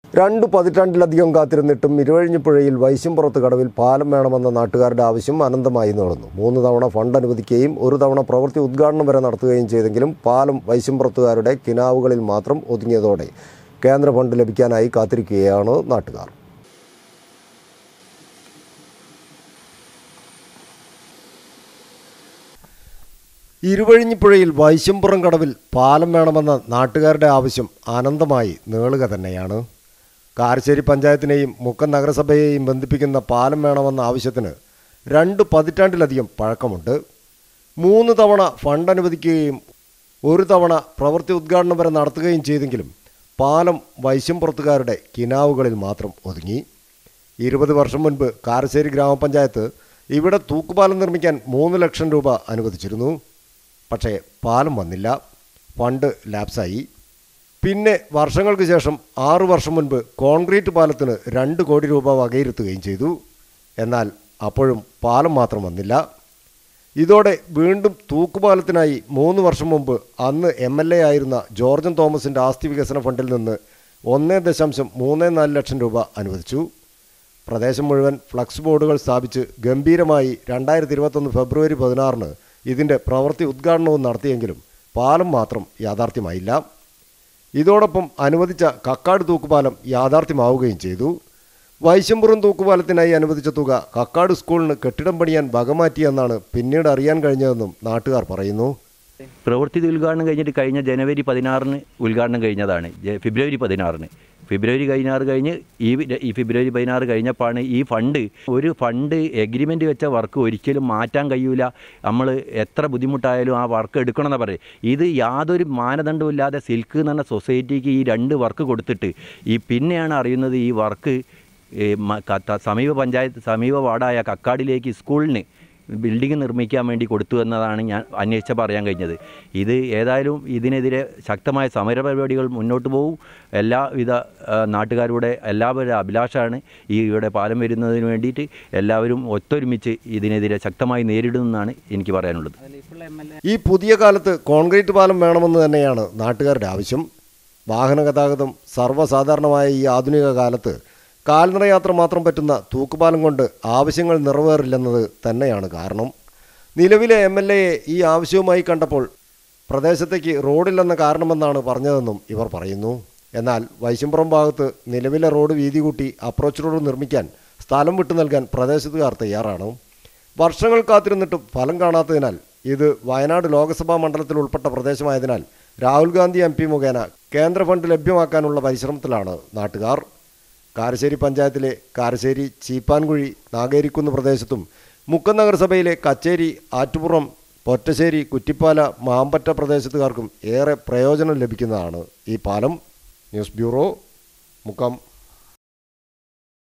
രണ്ട് പതിറ്റാണ്ടിലധികം കാത്തിരുന്നിട്ടും ഇരുവഴിഞ്ഞിപ്പുഴയിൽ വൈശുംപുറത്ത് കടവിൽ പാലം വേണമെന്ന നാട്ടുകാരുടെ ആവശ്യം അനന്തമായി നീളുന്നു മൂന്ന് തവണ ഫണ്ട് അനുവദിക്കുകയും ഒരു തവണ പ്രവൃത്തി ഉദ്ഘാടനം വരെ നടത്തുകയും ചെയ്തെങ്കിലും പാലം വൈശുംപുറത്തുകാരുടെ കിനാവുകളിൽ മാത്രം ഒതുങ്ങിയതോടെ കേന്ദ്ര ഫണ്ട് ലഭിക്കാനായി കാത്തിരിക്കുകയാണ് നാട്ടുകാർ ഇരുവഴിഞ്ഞിപ്പുഴയിൽ വൈശംപുറം കടവിൽ പാലം വേണമെന്ന നാട്ടുകാരുടെ ആവശ്യം അനന്തമായി നീളുക തന്നെയാണ് കാരശ്ശേരി പഞ്ചായത്തിനെയും മുക്കം നഗരസഭയെയും ബന്ധിപ്പിക്കുന്ന പാലം വേണമെന്ന ആവശ്യത്തിന് രണ്ട് പതിറ്റാണ്ടിലധികം പഴക്കമുണ്ട് മൂന്ന് തവണ ഫണ്ട് അനുവദിക്കുകയും ഒരു തവണ പ്രവൃത്തി ഉദ്ഘാടനം വരെ നടത്തുകയും ചെയ്തെങ്കിലും പാലം വൈശംപുറത്തുകാരുടെ കിനാവുകളിൽ മാത്രം ഒതുങ്ങി ഇരുപത് വർഷം മുൻപ് കാരശ്ശേരി ഗ്രാമപഞ്ചായത്ത് ഇവിടെ തൂക്കുപാലം നിർമ്മിക്കാൻ മൂന്ന് ലക്ഷം രൂപ അനുവദിച്ചിരുന്നു പക്ഷേ പാലം വന്നില്ല ഫണ്ട് ലാപ്സായി പിന്നെ വർഷങ്ങൾക്ക് ശേഷം ആറു വർഷം മുൻപ് കോൺക്രീറ്റ് പാലത്തിന് രണ്ട് കോടി രൂപ വകയിരുത്തുകയും ചെയ്തു എന്നാൽ അപ്പോഴും പാലം മാത്രം വന്നില്ല ഇതോടെ വീണ്ടും തൂക്കുപാലത്തിനായി മൂന്ന് വർഷം മുമ്പ് അന്ന് എം എൽ എ ആയിരുന്ന ജോർജൻ തോമസിൻ്റെ ആസ്തി വികസന ഫണ്ടിൽ നിന്ന് ഒന്ന് ദശാംശം മൂന്ന് നാല് ലക്ഷം രൂപ അനുവദിച്ചു പ്രദേശം മുഴുവൻ ഫ്ലക്സ് ബോർഡുകൾ സ്ഥാപിച്ച് ഗംഭീരമായി രണ്ടായിരത്തി ഇരുപത്തൊന്ന് ഫെബ്രുവരി പതിനാറിന് ഇതിൻ്റെ പ്രവൃത്തി ഉദ്ഘാടനവും നടത്തിയെങ്കിലും പാലം മാത്രം യാഥാർത്ഥ്യമായില്ല ഇതോടൊപ്പം അനുവദിച്ച കക്കാട് തൂക്കുപാലം യാഥാർത്ഥ്യമാവുകയും ചെയ്തു വൈശംപുറം തൂക്കുപാലത്തിനായി അനുവദിച്ച തുക കക്കാട് സ്കൂളിന് കെട്ടിടം പണിയാൻ വകമാറ്റിയെന്നാണ് പിന്നീട് അറിയാൻ കഴിഞ്ഞതെന്നും നാട്ടുകാർ പറയുന്നു പ്രവൃത്തി ഉദ്ഘാടനം കഴിഞ്ഞിട്ട് കഴിഞ്ഞ ജനുവരി പതിനാറിന് ഉദ്ഘാടനം കഴിഞ്ഞതാണ് ജ- ഫെബ്രുവരി പതിനാറിന് ഫെബ്രുവരി പതിനാറ് കഴിഞ്ഞ് ഈ വി- ഈ ഫെബ്രുവരി പതിനാറ് കഴിഞ്ഞപ്പോഴാണ് ഈ ഫണ്ട് ഒരു ഫണ്ട് എഗ്രിമെൻ്റ് വെച്ച വർക്ക് ഒരിക്കലും മാറ്റാൻ കഴിയൂല നമ്മൾ എത്ര ബുദ്ധിമുട്ടായാലും ആ വർക്ക് എടുക്കണമെന്ന് പറയും ഇത് യാതൊരു മാനദണ്ഡവും ഇല്ലാതെ സിൽക്ക് എന്ന് പറഞ്ഞ സൊസൈറ്റിക്ക് ഈ രണ്ട് വർക്ക് കൊടുത്തിട്ട് ഈ പിന്നെയാണ് അറിയുന്നത് ഈ വർക്ക് ഏ, മ- ക- ത- സമീപ പഞ്ചായത്ത് സമീപ വാർഡായ കക്കാടിലേക്ക് സ്കൂളിന് ബിൽഡിംഗ് നിർമ്മിക്കാൻ വേണ്ടി കൊടുത്തു എന്നതാണ് ഞാൻ അന്വേഷിച്ചപ്പോൾ അറിയാൻ കഴിഞ്ഞത് ഇത് ഏതായാലും ഇതിനെതിരെ ശക്തമായ സമര പരിപാടികൾ മുന്നോട്ട് പോകും എല്ലാവിധ ആ, നാട്ടുകാരുടെ എല്ലാവരുടെ അഭിലാഷമാണ് ഈ ഇവിടെ പാലം വരുന്നതിന് വേണ്ടിയിട്ട് എല്ലാവരും ഒത്തൊരുമിച്ച് ഇതിനെതിരെ ശക്തമായി നേരിടുമെന്നാണ് എനിക്ക് പറയാനുള്ളത് ഈ പുതിയ കാലത്ത് കോൺക്രീറ്റ് പാലം വേണമെന്ന് തന്നെയാണ് നാട്ടുകാരുടെ ആവശ്യം വാഹന ഗതാഗതം സർവ്വസാധാരണമായ ഈ ആധുനിക കാലത്ത് കാൽനട യാത്ര മാത്രം പറ്റുന്ന തൂക്കുപാലം കൊണ്ട് ആവശ്യങ്ങൾ നിറവേറില്ലെന്നത് തന്നെയാണ് കാരണം നിലവിലെ എം എൽ എയെ ഈ ആവശ്യവുമായി കണ്ടപ്പോൾ പ്രദേശത്തേക്ക് റോഡില്ലെന്ന കാരണമെന്നാണ് പറഞ്ഞതെന്നും ഇവർ പറയുന്നു എന്നാൽ വൈശുംപുറം ഭാഗത്ത് നിലവിലെ റോഡ് വീതി കൂട്ടി അപ്രോച്ച് റോഡ് നിർമ്മിക്കാൻ സ്ഥലം വിട്ടു നൽകാൻ പ്രദേശത്തുകാർ തയ്യാറാണ് വർഷങ്ങൾ കാത്തിരുന്നിട്ടും ഫലം കാണാത്തതിനാൽ ഇത് വയനാട് ലോക്സഭാ മണ്ഡലത്തിൽ ഉൾപ്പെട്ട പ്രദേശമായതിനാൽ രാഹുൽ ഗാന്ധി എം പി മുഖേന കേന്ദ്ര ഫണ്ട് ലഭ്യമാക്കാനുള്ള പരിശ്രമത്തിലാണ് നാട്ടുകാർ കാരശ്ശേരി പഞ്ചായത്തിലെ കാരശ്ശേരി ചീപ്പാൻകുഴി നാഗേരിക്കുന്ന് പ്രദേശത്തും മുക്കം നഗരസഭയിലെ കച്ചേരി ആറ്റുപുറം പൊറ്റശ്ശേരി കുറ്റിപ്പാല മാമ്പറ്റ പ്രദേശത്തുകാർക്കും ഏറെ പ്രയോജനം ലഭിക്കുന്നതാണ് ഈ പാലം ന്യൂസ് ബ്യൂറോ മുക്കം